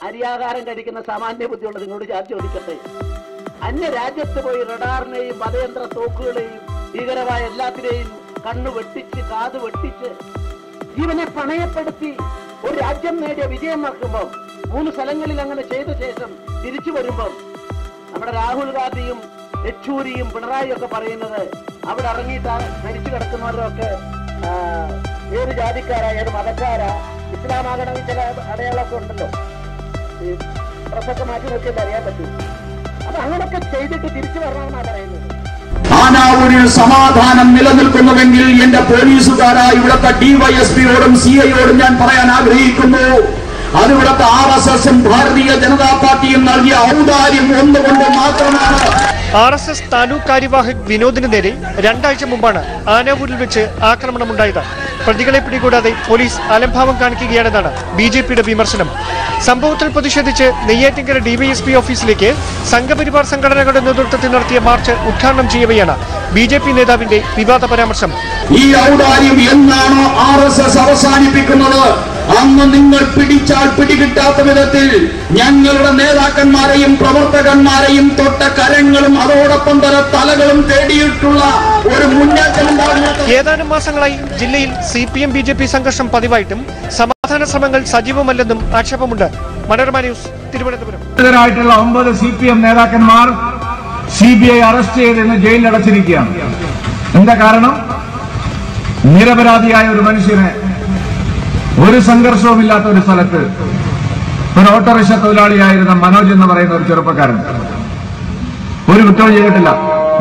അരിയാഹാരം കഴിക്കുന്ന സാമാന്യ ബുദ്ധിയുള്ള നിങ്ങളോട് ഞാൻ ചോദിക്കട്ടെ അന്യ രാജ്യത്ത് പോയി റഡാറിനെയും മതയന്ത്ര തോക്കുകളെയും ഭീകരമായ എല്ലാത്തിനെയും കണ്ണു വെട്ടിച്ച് കാത് വെട്ടിച്ച് ജീവനെ പണയപ്പെടുത്തി ഒരു രാജ്യം നേടിയ വിജയം നടക്കുമ്പോൾ മൂന്ന് സ്ഥലങ്ങളിൽ അങ്ങനെ ചെയ്ത ശേഷം തിരിച്ചു വരുമ്പം നമ്മുടെ രാഹുൽ ഗാന്ധിയും യെച്ചൂരിയും പിണറായിയും ഒക്കെ പറയുന്നത് അവിടെ ഇറങ്ങിയിട്ട് മരിച്ചു കിടക്കുന്നവരൊക്കെ ആ, ഏത് ജാതിക്കാരാ ഏത് മതക്കാരാ ഇസ്ലാമാകണമെങ്കിൽ ചില അടയാളമൊക്കെ ഉണ്ടല്ലോ ഈ ഡ്രസ്സൊക്കെ മാറ്റി നോക്കിയാൽ അറിയാൻ പറ്റും അപ്പൊ അങ്ങനൊക്കെ ചെയ്തിട്ട് തിരിച്ചു വരണമെന്നാണ് പറയുന്നത് ആനാവൂരിൽ സമാധാനം നിലനിൽക്കുന്നുവെങ്കിൽ എന്റെ പോലീസുകാരായ ഇവിടുത്തെ ഡിവൈഎസ്പിയോടും സി ഐയോടും ഞാൻ പറയാൻ ആഗ്രഹിക്കുന്നു അത് ഇവിടുത്തെ ആർ എസ് എസും ഭാരതീയ ജനതാ പാർട്ടിയും നൽകിയ ഔദാര്യം ഒന്നുകൊണ്ട് മാത്രമാണ് ആർ എസ് എസ് താലൂക്ക് കാര്യവാഹക് വിനോദിന് നേരെ രണ്ടാഴ്ച മുമ്പാണ് ആനാവൂരിൽ വെച്ച് ആക്രമണമുണ്ടായത് പ്രതികളെ പിടികൂടാതെ പോലീസ് അലംഭാവം കാണിക്കുകയാണെന്നാണ് ബി ജെ പിയുടെ വിമർശനം സംഭവത്തിൽ പ്രതിഷേധിച്ച് നെയ്യാറ്റിങ്കര ഡിവൈഎസ്പി ഓഫീസിലേക്ക് സംഘപരിവാർ സംഘടനകളുടെ നേതൃത്വത്തിൽ നടത്തിയ മാർച്ച് ഉദ്ഘാടനം ചെയ്യവെയാണ് ബി ജെ പി നേതാവിന്റെ വിവാദ പരാമർശം ഈ ഔദാര്യം എന്നാണോ ആർ എസ് എസ് അവസാനിപ്പിക്കുന്നത് അന്ന് നിങ്ങൾ പിടിച്ചാൽ പിടികിട്ടാത്ത വിധത്തിൽ ഞങ്ങളുടെ നേതാക്കന്മാരെയും പ്രവർത്തകന്മാരെയും തൊട്ട കരങ്ങളും അതോടൊപ്പം തന്നെ തലകളും തേടിയിട്ടുള്ള ഒരു മുന്നേറ്റം ഉണ്ടാകുന്നത് ഏതാനും മാസങ്ങളായി ജില്ലയിൽ C P M B J P സംഘർഷം പതിവായിട്ടും സമാധാന ശ്രമങ്ങൾ സജീവമല്ലെന്നും ആക്ഷേപമുണ്ട് മനോരമ ന്യൂസ് തിരുവനന്തപുരം ായിട്ടുള്ള ഒമ്പത് സി പി എം നേതാക്കന്മാർ സി ബി ഐ അറസ്റ്റ് ചെയ്ത് ഇന്ന് ജയിലിൽ അടച്ചിരിക്കുകയാണ് എന്താ കാരണം നിരപരാധിയായ ഒരു മനുഷ്യനെ ഒരു സംഘർഷവുമില്ലാത്ത ഒരു സ്ഥലത്ത് ഒരു ഓട്ടോറിക്ഷ തൊഴിലാളിയായിരുന്ന മനോജ് എന്ന് പറയുന്ന ഒരു ചെറുപ്പക്കാരൻ ഒരു കുറ്റവും ചെയ്തിട്ടില്ല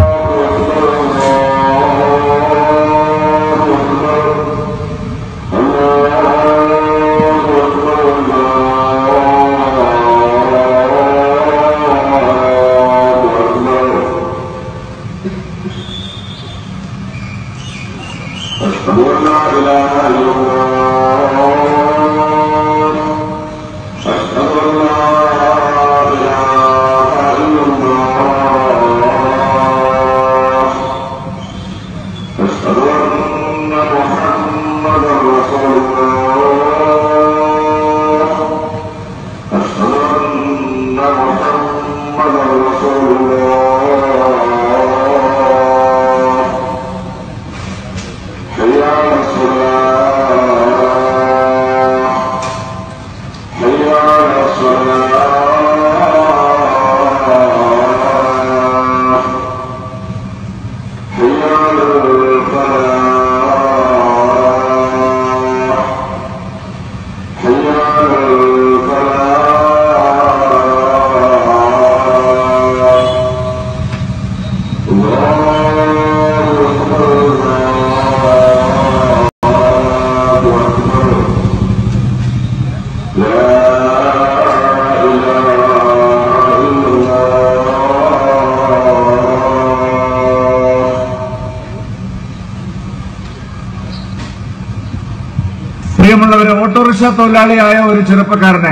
പ്രിയമുള്ളവരെ ഓട്ടോറിക്ഷ തൊഴിലാളിയായ ഒരു ചെറുപ്പക്കാരനെ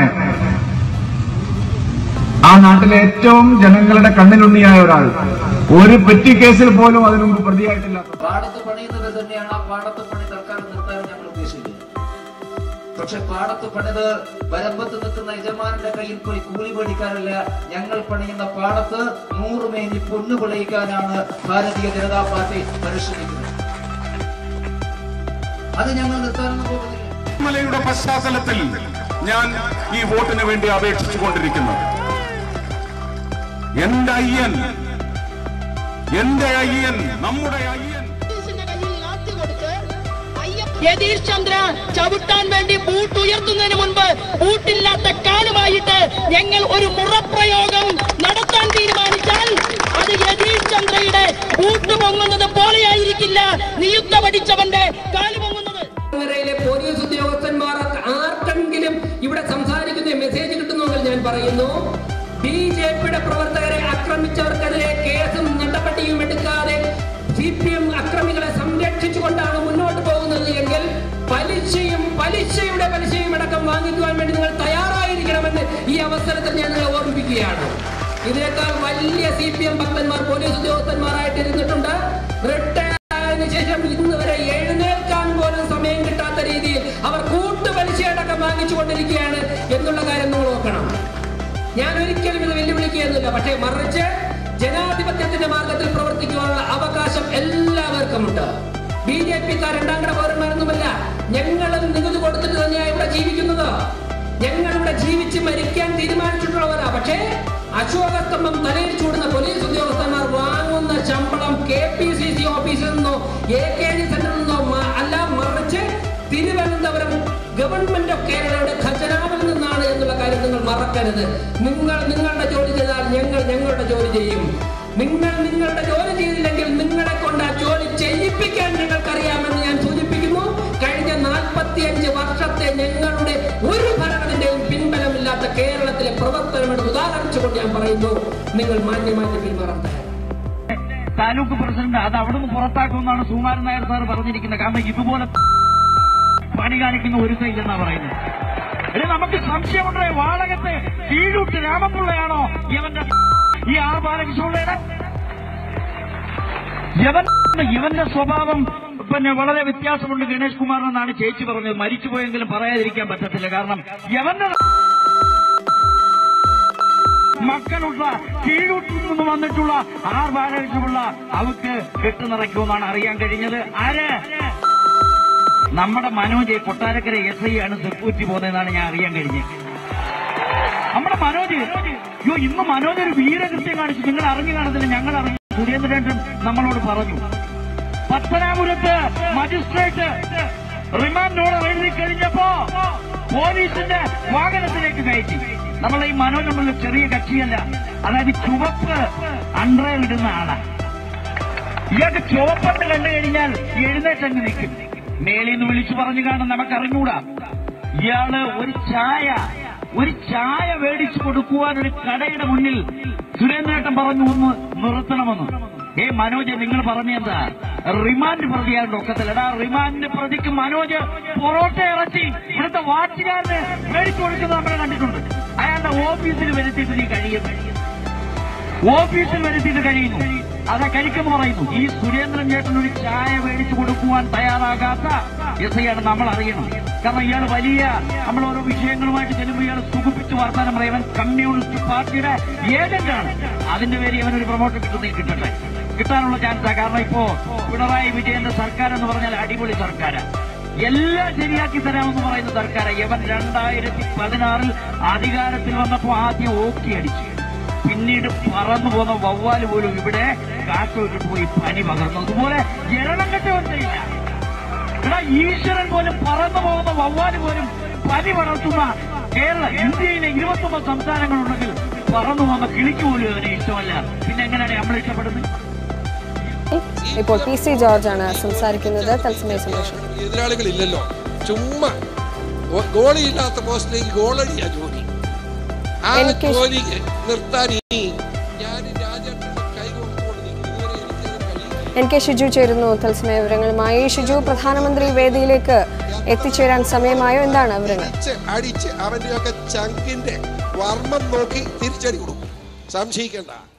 ആ നാട്ടിലെ ഏറ്റവും ജനങ്ങളുടെ കണ്ണിലുണ്ണിയായ ഒരാൾ ഒരു പെറ്റി കേസിൽ പോലും അതിനു മുമ്പ് പ്രതിയായിട്ടില്ല പാടത്ത് പണിയുന്നത് തന്നെയാണ് ആ പാടത്ത് പണി തൽക്കാലം നിർത്താൻ ഞങ്ങൾ ഉദ്ദേശിക്കുന്നത് പക്ഷെ പാടത്ത് പണിത് വരമ്പത്ത് നിൽക്കുന്ന യജമാനന്റെ കയ്യിൽ പോയി കൂലി മേടിക്കാനല്ല ഞങ്ങൾ പണിയുന്ന പാടത്ത് നൂറുമേനി പൊന്നു വിളയിക്കാനാണ് ഭാരതീയ ജനതാ പാർട്ടി പരിശ്രമിക്കുന്നത് അത് ഞങ്ങൾ നിർത്താനൊന്നും പോകുന്നില്ല മലയുടെ പശ്ചാത്തലത്തിൽ ഞാൻ ഈ വോട്ടിന് വേണ്ടി അപേക്ഷിച്ചു കൊണ്ടിരിക്കുന്നത് എന്റെ അയ്യൻ എന്റെ അയ്യൻ നമ്മുടെ അയ്യൻ യതീഷ് ചന്ദ്ര ചവിട്ടാൻ വേണ്ടി ബൂട്ട് ഉയർത്തുന്നതിന് മുൻപ് ബൂട്ടില്ലാത്ത കാലുമായിട്ട് ഞങ്ങൾ ഒരു മുറപ്രയോഗം നടത്താൻ തീരുമാനിച്ചാൽ അത് യതീഷ് ചന്ദ്രയുടെ ബൂട്ട് പൊങ്ങുന്നത് പോലെയായിരിക്കില്ല നിയുക്ത പഠിച്ചവന്റെ കാല് പൊങ്ങുന്നത് യിലെ പോലീസ് ഉദ്യോഗസ്ഥന്മാർ ആർക്കെങ്കിലും ഇവിടെ സംസാരിക്കുന്ന മെസ്സേജ് കിട്ടുന്നുവെങ്കിൽ ഞാൻ പറയുന്നു ബി ജെ പിയുടെ പ്രവർത്തകരെ ആക്രമിച്ചവർക്കെതിരെ കേസും നടപടിയും എടുക്കാതെ സി പി എം അക്രമികളെ സംരക്ഷിച്ചുകൊണ്ടാണ് മുന്നോട്ട് പോകുന്നത് എങ്കിൽ പലിശയും പലിശയുടെ പലിശയും അടക്കം വാങ്ങിക്കുവാൻ വേണ്ടി നിങ്ങൾ തയ്യാറായിരിക്കണമെന്ന് ഈ അവസരത്തിൽ ഞാൻ നിങ്ങളെ ഓർമ്മിപ്പിക്കുകയാണ് ഇതിനേക്കാൾ വലിയ സി പി എം ഭക്തന്മാർ പോലീസ് ഉദ്യോഗസ്ഥന്മാരായിട്ട് ഇരുന്നിട്ടുണ്ട് റിട്ടയർ ആയതിനു ശേഷം ഇന്ന് വരെ എഴുന്നേൽക്കാൻ പോലും സമയം കിട്ടാത്ത രീതിയിൽ അവർ കൂട്ടുപലിശയടക്കം വാങ്ങിച്ചുകൊണ്ടിരിക്കുകയാണ് എന്നുള്ള കാര്യം നിങ്ങൾ നോക്കണം ഞാൻ ഒരിക്കലും ഇത് വെല്ലുവിളിക്കുകയൊന്നുമില്ല പക്ഷേ മറിച്ച് ജനാധിപത്യത്തിന്റെ മാർഗത്തിൽ പ്രവർത്തിക്കുവാനുള്ള അവകാശം എല്ലാവർക്കുമുണ്ട് ബി ജെ പിക്കാർ രണ്ടാം കിട പൗരന്മാരൊന്നുമല്ല ഞങ്ങളും നികുതി കൊടുത്തിട്ട് തന്നെയാണ് ഇവിടെ ജീവിക്കുന്നത് ഞങ്ങൾ ഇവിടെ ജീവിച്ച് മരിക്കാൻ തീരുമാനിച്ചിട്ടുള്ളവരാ പക്ഷേ അശോകസ്തംഭം തലയിൽ ചൂടുന്ന പോലീസ് ഉദ്യോഗസ്ഥന്മാർ വാങ്ങുന്ന ശമ്പളം കെ പി സി സി ഓഫീസിൽ നിന്നോ എ കെ ജി സെന്ററിൽ നിന്നോ മ- അല്ല മറിച്ച് തിരുവനന്തപുരം ഗവൺമെന്റ് ഓഫ് കേരളയുടെ ഖജനാവിൽ നിന്നാണ് എന്നുള്ള കാര്യം നിങ്ങൾ മറക്കരുത് നിങ്ങൾ നിങ്ങളുടെ ജോലി ചെയ്താൽ ഞങ്ങൾ ഞങ്ങളുടെ ജോലി ചെയ്യും നിങ്ങൾ നിങ്ങളുടെ ജോലി ചെയ്തില്ലെങ്കിൽ നിങ്ങളെ കൊണ്ട് ആ ജോലി ചെയ്യിപ്പിക്കാൻ നിങ്ങൾക്കറിയാമെന്ന് ഞാൻ സൂചിപ്പിക്കുന്നു കഴിഞ്ഞ നാൽപ്പത്തിയഞ്ച് വർഷത്തെ ഞങ്ങളുടെ ഒരു ഭരണത്തിന്റെയും പിൻബലമില്ലാത്ത കേരളത്തിലെ പ്രവർത്തനമെടുത്ത് ഉദാഹരിച്ചുകൊണ്ട് ഞാൻ പറയുന്നു നിങ്ങൾ മാന്യമായിട്ട് പെരുമാറാൻ തയ്യാറാണ് താലൂക്ക് പ്രസിഡന്റ് അത് അവിടുന്ന് പുറത്താക്കുമെന്നാണ് സുകുമാരൻ നായർ സാർ പറഞ്ഞിരിക്കുന്നത് കാരണം ഇതുപോലെ പണി കാണിക്കുന്ന ഒരു ഇല്ലെന്നാ പറയുന്നത് ഇനി നമുക്ക് സംശയമുണ്ടോ വാളകത്തെ കീഴൂട്ട് രാമപിള്ളയാണോ ഇവന്റെ ഈ ആർ ബാലകൃഷ്ണപിള്ളയുടെ ഇവൻ ഇവന്റെ സ്വഭാവം പിന്നെ വളരെ വ്യത്യാസമുണ്ട് ഗണേഷ് കുമാറിനെന്നാണ് ചേച്ചി പറഞ്ഞത് മരിച്ചുപോയെങ്കിലും പറയാതിരിക്കാൻ പറ്റത്തില്ല കാരണം യവന്റെ മക്കളുള്ള കീഴൂട്ടിൽ നിന്ന് വന്നിട്ടുള്ള ആർ ബാലകൃഷ്ണപിള്ള അവക്ക് കെട്ടുനിറയ്ക്കുമെന്നാണ് അറിയാൻ കഴിഞ്ഞത് ആര് നമ്മുടെ മനോജ് കൊട്ടാരക്കര എസ് ഐ ആണ് സെക്യൂരിറ്റി പോകുന്നതെന്നാണ് ഞാൻ അറിയാൻ കഴിഞ്ഞത് നമ്മുടെ മനോജ് അയ്യോ ഇന്ന് മനോജ് ഒരു വീരകൃത്യം കാണിച്ചു നിങ്ങൾ അറിഞ്ഞു കാണത്തില്ല ഞങ്ങൾ അറിഞ്ഞു സുരേന്ദ്രേട്ടൻ നമ്മളോട് പറഞ്ഞു പത്തനാപുരത്ത് മജിസ്ട്രേറ്റ് റിമാൻഡ് ഓർഡർ എഴുതി കഴിഞ്ഞപ്പോ പോലീസിന്റെ വാഹനത്തിലേക്ക് കയറ്റി നമ്മളെ ഈ മനോജ് നമ്മൾ ചെറിയ കക്ഷിയല്ല അതായത് ചുവപ്പ് അണ്ടർ ഇടുന്ന ആളാ ഇയാൾക്ക് ചുവപ്പെന്ന് കണ്ടു കഴിഞ്ഞാൽ എഴുന്നേറ്റങ്ങ് നിൽക്കും മേളിൽ നിന്ന് വിളിച്ചു പറഞ്ഞു കാണാൻ നമുക്ക് അറിഞ്ഞൂടാ ഇയാള് ഒരു ചായ ഒരു ചായ മേടിച്ചു കൊടുക്കുവാൻ ഒരു കടയുടെ മുന്നിൽ സുരേന്ദ്രേട്ടൻ പറഞ്ഞു ഒന്ന് നിർത്തണമെന്ന് ഏ മനോജ് നിങ്ങൾ പറഞ്ഞ എന്താ റിമാൻഡ് പ്രതിയാണ്ട് ഒക്കത്തില്ല എടാ റിമാൻഡ് പ്രതിക്ക് മനോജ് പൊറോട്ട ഇറച്ചി ഇവിടുത്തെ വാച്ചുകാരന് മേടിച്ചു കൊടുക്കുന്നത് നമ്മൾ കണ്ടിട്ടുണ്ട് അയാളുടെ ഓഫീസിൽ വരുത്തിയിട്ട് നീ കഴിയും ഓഫീസിൽ വരുത്തിയിട്ട് കഴിയുന്നു അതാ കഴിക്കെന്ന് പറയുന്നു ഈ സുരേന്ദ്രൻ ചേട്ടൻ ഒരു ചായ മേടിച്ചു കൊടുക്കുവാൻ തയ്യാറാകാത്ത എസ് ഐയാണ് നമ്മൾ അറിയണം കാരണം ഇയാൾ വലിയ നമ്മൾ ഓരോ വിഷയങ്ങളുമായിട്ട് ചെല്ലുമ്പോൾ ഇയാൾ സുഖിപ്പിച്ച് വർത്താനം പറയും ഇവൻ കമ്മ്യൂണിസ്റ്റ് പാർട്ടിയുടെ ഏജന്റാണ് അതിന്റെ പേര് ഇവനൊരു പ്രൊമോഷൻ കിട്ടുന്നെങ്കിൽ കിട്ടട്ടെ കിട്ടാനുള്ള ചാൻസാ കാരണം ഇപ്പോ പിണറായി വിജയന്റെ സർക്കാർ എന്ന് പറഞ്ഞാൽ അടിപൊളി സർക്കാരാണ് എല്ലാം ശരിയാക്കി തരാമെന്ന് പറയുന്ന സർക്കാർ ഇവൻ രണ്ടായിരത്തി പതിനാറിൽ അധികാരത്തിൽ വന്നപ്പോ ആദ്യം ഓക്കി അടിച്ചു പിന്നീട് പറന്നു പോന്ന വവ്വാല് പോലും ഇവിടെ കാറ്റോട്ടിട്ട് പോയി പനി പകർന്നു അതുപോലെ ജരണം കെട്ടവന്നില്ല എടാ ഈശ്വരൻ പോലും പറന്നു പോകുന്ന വവ്വാല് പോലും പനി പടർത്തുന്ന കേരള ഇന്ത്യയിലെ ഇരുപത്തൊമ്പത് സംസ്ഥാനങ്ങളുണ്ടെങ്കിൽ പറന്നു പോകുന്ന കിളിക്ക് പോലും അതിനെ ഇഷ്ടമല്ല പിന്നെ എങ്ങനെയാണ് നമ്മൾ ഇഷ്ടപ്പെടുന്നത് ഇപ്പോൾ പി സി ജോർജ് ആണ് സംസാരിക്കുന്നത് തത്സമയ സംരക്ഷണം എതിരാളികളില്ലല്ലോ ചുമ്മാ ഗോ- ഗോളിയില്ലാത്ത പോസ്റ്റിലേക്ക് ഗോളടിയാ ജോലി ആ എനിക്ക് ജോലി നിർത്താൻ ഇനി ഞാൻ രാജേട്ടന്റെ കൈ കൊടുത്തുകൊണ്ട് നിൽക്കും ഇതുവരെ എനിക്കത് കഴിയില്ല എൻ കെ ഷിജു ചേരുന്നു തത്സമയ വിവരങ്ങളുമായി ഷിജു പ്രധാനമന്ത്രി വേദിയിലേക്ക് എത്തിച്ചേരാൻ സമയമായോ എന്താണ് വിവരങ്ങൾ അടിച്ച് അടിച്ച് അവന്റെയൊക്കെ ചങ്കിന്റെ വർമ്മം നോക്കി തിരിച്ചടി കൊടുക്കും സംശയിക്കണ്ട